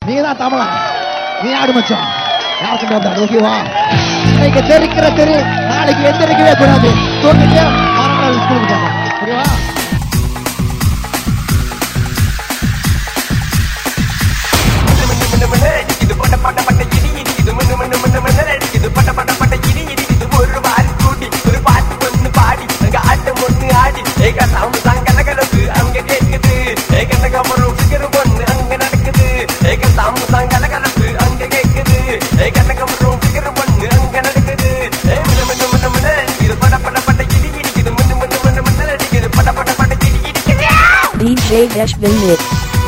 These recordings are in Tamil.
நீங்க தான் தமிழன் நீ ஆடு மச்சான் யாருக்கும் பயப்படாது ஓகேவா இன்னைக்கு தெரிக்கிற தெரு நாளைக்கு எந்திரிக்கவே கூடாது தூங்கிட்டு மறுநாள் ஸ்கூலுக்கு போகணும் ஓகேவா இது பட்ட பட்ட பட்ட இடி இடி இது மண்ணு மண்ணு மண்ணு மண்ணு இது பட்ட பட்ட பட்ட இடி இடி இது ஒரு வாரி கூட்டி ஒரு பாட்டு ஒண்ணு பாடி அங்க ஆட்டம் ஒண்ணு ஆடி ஏக சவுண்ட் தான் கலகலப்பு அங்க கேக்குது ஏக நகமரும் ஃபிகர் ஒண்ணு அங்க நடக்குது ஏக சவுண்ட் தான் கலகலப்பு அங்க கேக்குது ஏக நகமரும் ஃபிகர் ஒண்ணு அங்க நடக்குது ஏ மண்ணு மண்ணு மண்ணு மண்ணு இது பட்ட பட்ட பட்ட இடி இடி இது மண்ணு மண்ணு மண்ணு மண்ணு இது பட்ட பட்ட பட்ட இடி இடி DJ Dash Mix.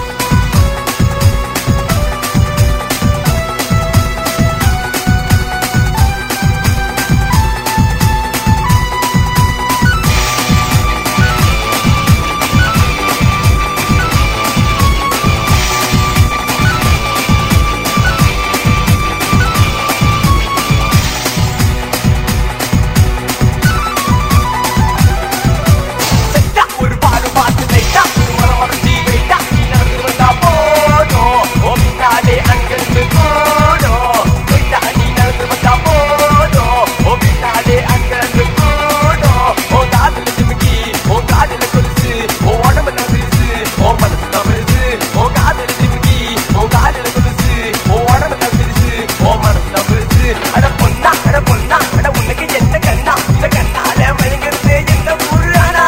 செட்டா ஒரு பாடு பாட்டு லைட்டா மரம் மறைச்சி வெயிட்டா நீ நடந்து வந்தா போதும் ஓ பின்னாலே அங்கிருந்து போடும் வெயிட்டா நீ நடந்து வந்தா போதும் ஓ பின்னாலே அங்கிருந்து போடும் ஓ காதுல சிமிக்கி ஓ காதுல கொலுசு ஓ உடம்புல விரிசு ஓ மனசு தமிழ்சு ஓ காதுல சிமிக்கி ஓ காதுல கொலுசு ஓ உடம்புல விரிசு ஓ மனசு தமிழ்சு அட பொண்ணா அட பொண்ணா அட உனக்கு என்ன கண்ணா இந்த கண்ணால மயங்கிறது என்ன முருகனா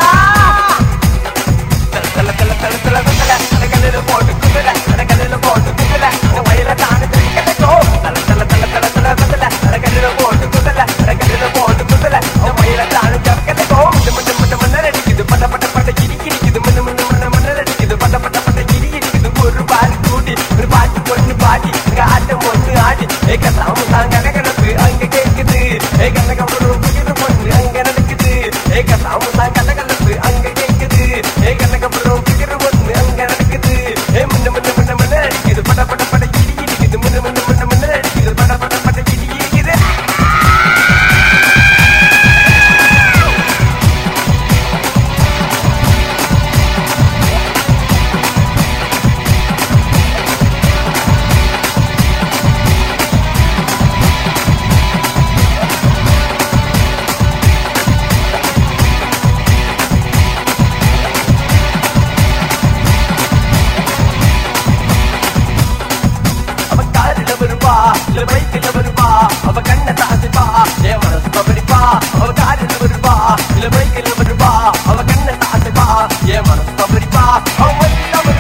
தல தல தல தல தல அட கல்லுல போட்டு குதுல அட கல்லுல போட்டு குதுல அட வயல தானு தெரிக்கதோ தல தல தல தல தல தல அட கல்லுல போட்டு குதுல அட கல்லுல போட்டு குதுல அட வயல தானு தெரிக்கதோ மண்ணு மண்ணு மண்ணு மண்ணு அடிக்குது பட்ட பட்ட பட்ட கிடி கிடிக்குது மண்ணு மண்ணு மண்ணு மண்ணு அடிக்குது பட்ட பட்ட பட்ட கிடி கிடிக்குது ஒரு பால் கூட்டி ஒரு பாட்டு பொண்ணு பாட்டி அங்க ஆட்டம் ஒண்ணு ஆடி ஏக சாமு தாங்க கணக்கு அங்க கேக்குது ஏக நகமரு புகிது பொண்ணு அங்க நடக்குது ஏக சாமு தாங்க கலகலப்பு அங்க கேக்குது ஏக நகமரு புகிது பொண்ணு அங்க நடக்குது ஏ மண்ணு மண்ணு மண்ணு மண்ணு அடிக்குது பட பட பட கிடி கிடிக்குது மண்ணு மண்ணு மண்ணு மண்ணு அடிக்குது பட பட பட கிடி கிடிக்குது அவ காரில் வருவா இல்ல பைக்கில் வருவா அவ கண்ணை தாசிப்பா என் மனசு பபடிப்பா அவ காரில் வருவா இல்ல பைக்கில் வருவா அவ கண்ணை தாசிப்பா என் மனசு பபடிப்பா அவ வண்டியில